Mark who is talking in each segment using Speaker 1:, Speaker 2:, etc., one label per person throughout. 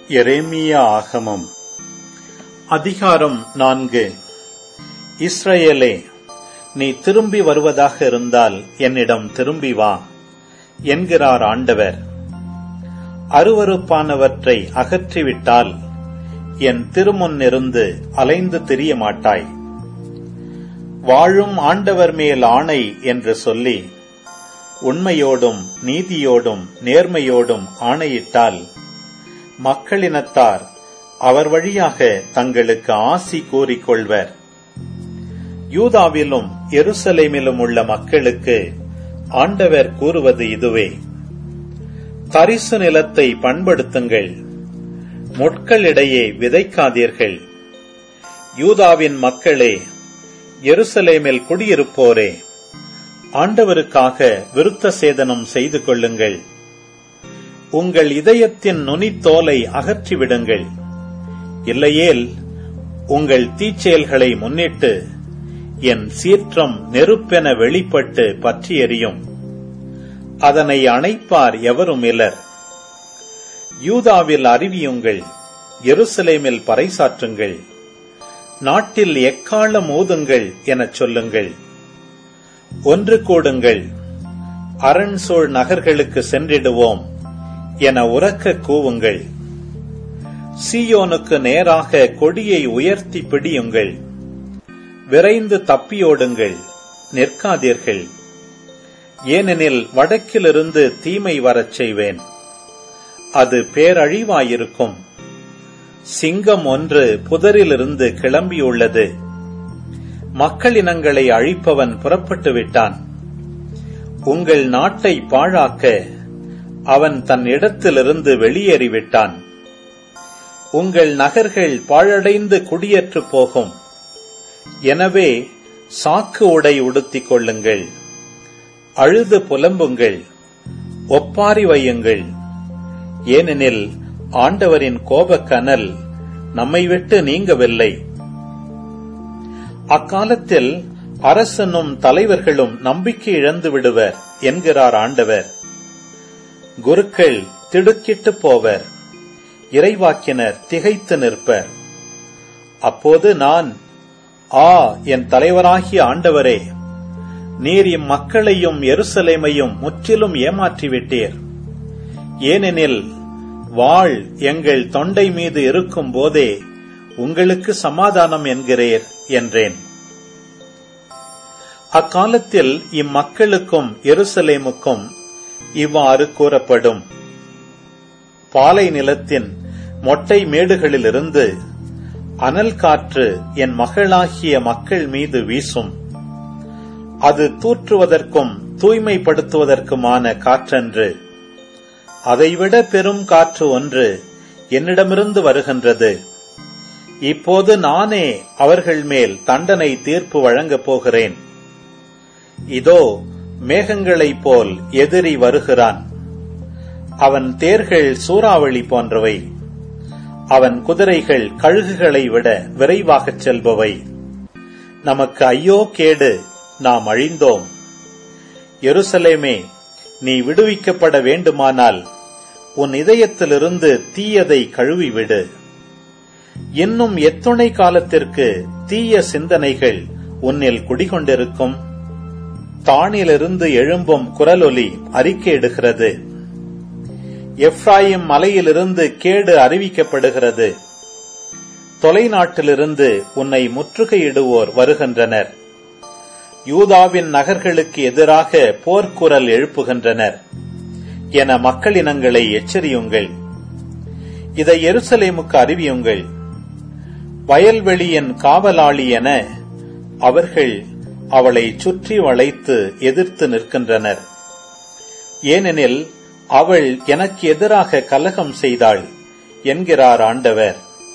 Speaker 1: எரேமியா ஆகமம் அதிகாரம் நான்கு இஸ்ரவேலே நீ திரும்பி வருவதாக இருந்தால் என்னிடம் திரும்பி வா என்கிறார் ஆண்டவர் அருவருப்பானவற்றை அகற்றிவிட்டால் என் திருமுன்னிருந்து அலைந்து திரிய மாட்டாய் வாழும் ஆண்டவர் மேல் ஆணை என்று சொல்லி உண்மையோடும் நீதியோடும் நேர்மையோடும் ஆணையிட்டால் மக்களினத்தார் அவர் வழியாக தங்களுக்கு ஆசி கூறிக்கொள்வர் யூதாவிலும் எருசலேமிலும் உள்ள மக்களுக்கு ஆண்டவர் கூறுவது இதுவே தரிசு நிலத்தை பண்படுத்துங்கள் முட்களிடையே விதைக்காதீர்கள் யூதாவின் மக்களே எருசலேமில் குடியிருப்போரே ஆண்டவருக்காக விருத்த சேதனம் செய்து கொள்ளுங்கள் உங்கள் இதயத்தின் நுனித்தோலை அகற்றிவிடுங்கள் இல்லையேல் உங்கள் தீச்செயல்களை முன்னிட்டு என் சீற்றம் நெருப்பென வெளிப்பட்டு பற்றி எரியும் அதனை அணைப்பார் எவரும் இலர் யூதாவில் அறிவியுங்கள் எருசலேமில் பறைசாற்றுங்கள் நாட்டில் எக்காலம் ஓதுங்கள் எனச் சொல்லுங்கள் ஒன்று கூடுங்கள் அரண் சூழ் நகர்களுக்கு சென்றிடுவோம் என உறக்க கூவுங்கள் சீயோனுக்கு நேராக கொடியை உயர்த்தி பிடியுங்கள் விரைந்து தப்பியோடுங்கள் நிற்காதீர்கள் ஏனெனில் வடக்கிலிருந்து தீமை வரச் செய்வேன் அது பேரழிவாயிருக்கும் சிங்கம் ஒன்று புதரிலிருந்து கிளம்பியுள்ளது மக்களினங்களை அழிப்பவன் புறப்பட்டு விட்டான் உங்கள் நாட்டை பாழாக்க அவன் தன் இடத்திலிருந்து வெளியேறிவிட்டான் உங்கள் நகர்கள் பாழடைந்து குடியேற்று போகும் எனவே சாக்கு உடை உடுத்திக் கொள்ளுங்கள் அழுது புலம்புங்கள் ஒப்பாரி வையுங்கள் ஏனெனில் ஆண்டவரின் கோபக்கனல் நம்மை விட்டு நீங்கவில்லை அக்காலத்தில் அரசனும் தலைவர்களும் நம்பிக்கை இழந்து விடுவர் என்கிறார் ஆண்டவர் குருக்கள் திடுக்கிட்டு போவர் இறைவாக்கினர் திகைத்து நிற்பர் அப்போது நான் ஆ என் தலைவராகிய ஆண்டவரே நீர் இம்மக்களையும் எருசலேமையும் முற்றிலும் ஏமாற்றிவிட்டீர் ஏனெனில் வாழ் எங்கள் தொண்டை மீது இருக்கும் போதே உங்களுக்கு சமாதானம் என்கிறீர் என்றேன் அக்காலத்தில் இம்மக்களுக்கும் எருசலேமுக்கும் இவ்வாறு கூறப்படும் பாலை நிலத்தின் மொட்டை மேடுகளிலிருந்து அனல் காற்று என் மகளாகிய மக்கள் மீது வீசும் அது தூற்றுவதற்கும் தூய்மைப்படுத்துவதற்குமான காற்றன்று அதைவிட பெரும் காற்று ஒன்று என்னிடமிருந்து வருகின்றது இப்போது நானே அவர்கள் மேல் தண்டனை தீர்ப்பு வழங்கப் போகிறேன் இதோ மேகங்களைப் போல் எதிரி வருகிறான் அவன் தேர்கள் சூறாவளி போன்றவை அவன் குதிரைகள் கழுகுகளை விட விரைவாகச் செல்பவை நமக்கு ஐயோ கேடு நாம் அழிந்தோம் எருசலேமே நீ விடுவிக்கப்பட வேண்டுமானால் உன் இதயத்திலிருந்து தீயதை கழுவிவிடு இன்னும் எத்துணை காலத்திற்கு தீய சிந்தனைகள் உன்னில் குடிகொண்டிருக்கும் தானிலிருந்து எழும்பும் குரலொலி அறிக்கையிடுகிறது எப்ராயிம் மலையிலிருந்து கேடு அறிவிக்கப்படுகிறது தொலைநாட்டிலிருந்து உன்னை முற்றுகையிடுவோர் வருகின்றனர் யூதாவின் நகர்களுக்கு எதிராக போர்க்குரல் எழுப்புகின்றனர் என மக்களினங்களை எச்சரியுங்கள் இதை எருசலேமுக்கு அறிவியுங்கள் வயல்வெளியின் காவலாளி என அவர்கள் அவளை சுற்றி வளைத்து எதிர்த்து நிற்கின்றனர் ஏனெனில் அவள் எனக்கு எதிராக கலகம் செய்தாள் என்கிறார் ஆண்டவர்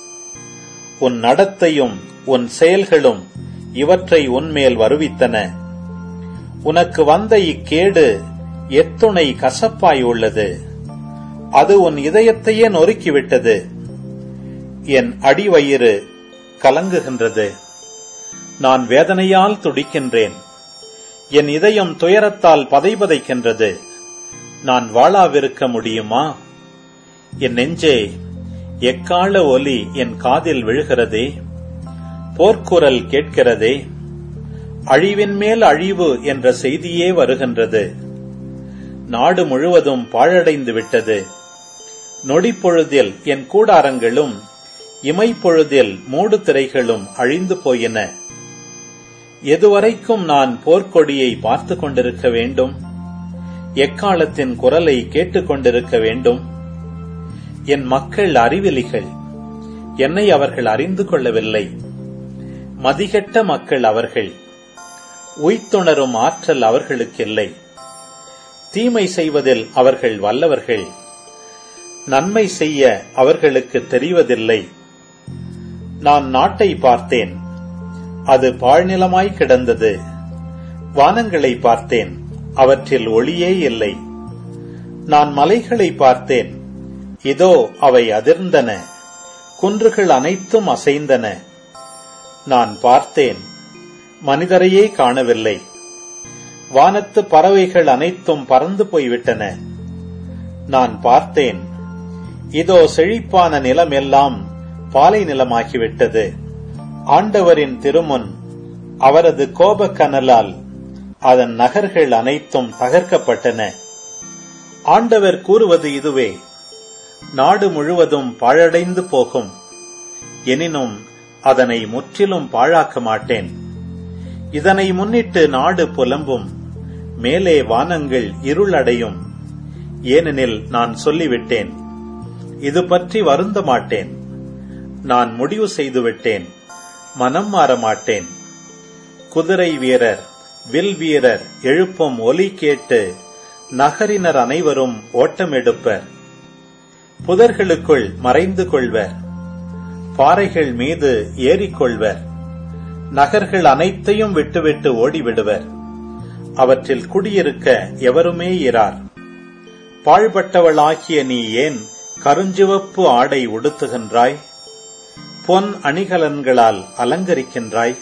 Speaker 1: உன் நடத்தையும் உன் செயல்களும் இவற்றை உன்மேல் வருவித்தன உனக்கு வந்த இக்கேடு எத்துணை கசப்பாய் உள்ளது அது உன் இதயத்தையே நொறுக்கிவிட்டது என் அடிவயிறு கலங்குகின்றது நான் வேதனையால் துடிக்கின்றேன் என் இதயம் துயரத்தால் பதைபதைக்கின்றது நான் வாழாவிருக்க முடியுமா என் நெஞ்சே எக்கால ஒலி என் காதில் விழுகிறதே போர்க்குரல் கேட்கிறதே அழிவின் மேல் அழிவு என்ற செய்தியே வருகின்றது நாடு முழுவதும் பாழடைந்து விட்டது நொடிப்பொழுதில் என் கூடாரங்களும் இமைப்பொழுதில் மூடு திரைகளும் அழிந்து போயின எதுவரைக்கும் நான் போர்க்கொடியை பார்த்து கொண்டிருக்க வேண்டும் எக்காலத்தின் குரலை கேட்டுக் கொண்டிருக்க வேண்டும் என் மக்கள் அறிவிலிகள் என்னை அவர்கள் அறிந்து கொள்ளவில்லை மதிகெட்ட மக்கள் அவர்கள் உய்த்துணரும் ஆற்றல் அவர்களுக்கில்லை தீமை செய்வதில் அவர்கள் வல்லவர்கள் நன்மை செய்ய அவர்களுக்கு தெரிவதில்லை நான் நாட்டை பார்த்தேன் அது பாழ்நிலமாய் கிடந்தது வானங்களை பார்த்தேன் அவற்றில் ஒளியே இல்லை நான் மலைகளை பார்த்தேன் இதோ அவை அதிர்ந்தன குன்றுகள் அனைத்தும் அசைந்தன நான் பார்த்தேன் மனிதரையே காணவில்லை வானத்து பறவைகள் அனைத்தும் பறந்து போய்விட்டன நான் பார்த்தேன் இதோ செழிப்பான நிலமெல்லாம் பாலை நிலமாகிவிட்டது ஆண்டவரின் திருமுன் அவரது கோபக் கனலால் அதன் நகர்கள் அனைத்தும் தகர்க்கப்பட்டன ஆண்டவர் கூறுவது இதுவே நாடு முழுவதும் பாழடைந்து போகும் எனினும் அதனை முற்றிலும் பாழாக்க மாட்டேன் இதனை முன்னிட்டு நாடு புலம்பும் மேலே வானங்கள் இருளடையும் ஏனெனில் நான் சொல்லிவிட்டேன் இது பற்றி வருந்த மாட்டேன் நான் முடிவு செய்துவிட்டேன் மனம் மாற மாட்டேன் குதிரை வீரர் வில் வீரர் எழுப்பும் ஒலி கேட்டு நகரினர் அனைவரும் ஓட்டமெடுப்பர் புதர்களுக்குள் மறைந்து கொள்வர் பாறைகள் மீது ஏறிக்கொள்வர் நகர்கள் அனைத்தையும் விட்டுவிட்டு ஓடிவிடுவர் அவற்றில் குடியிருக்க எவருமே இரார் பாழ்பட்டவளாகிய நீ ஏன் கருஞ்சிவப்பு ஆடை உடுத்துகின்றாய் பொன் அணிகலன்களால் அலங்கரிக்கின்றாய்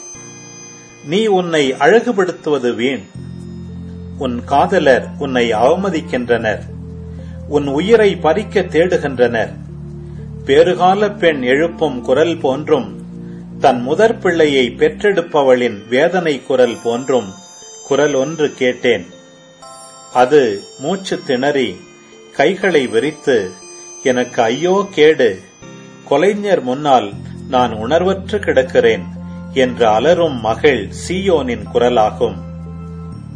Speaker 1: நீ உன்னை அழகுபடுத்துவது வீண் உன் காதலர் உன்னை அவமதிக்கின்றனர் உன் உயிரை பறிக்க தேடுகின்றனர் பேறுகால பெண் எழுப்பும் குரல் போன்றும் தன் முதற் பிள்ளையை பெற்றெடுப்பவளின் வேதனை குரல் போன்றும் குரல் ஒன்று கேட்டேன் அது மூச்சு திணறி கைகளை விரித்து எனக்கு ஐயோ கேடு கொலைஞர் முன்னால் நான் உணர்வற்று கிடக்கிறேன் என்று அலரும் மகள் சீயோனின் குரலாகும்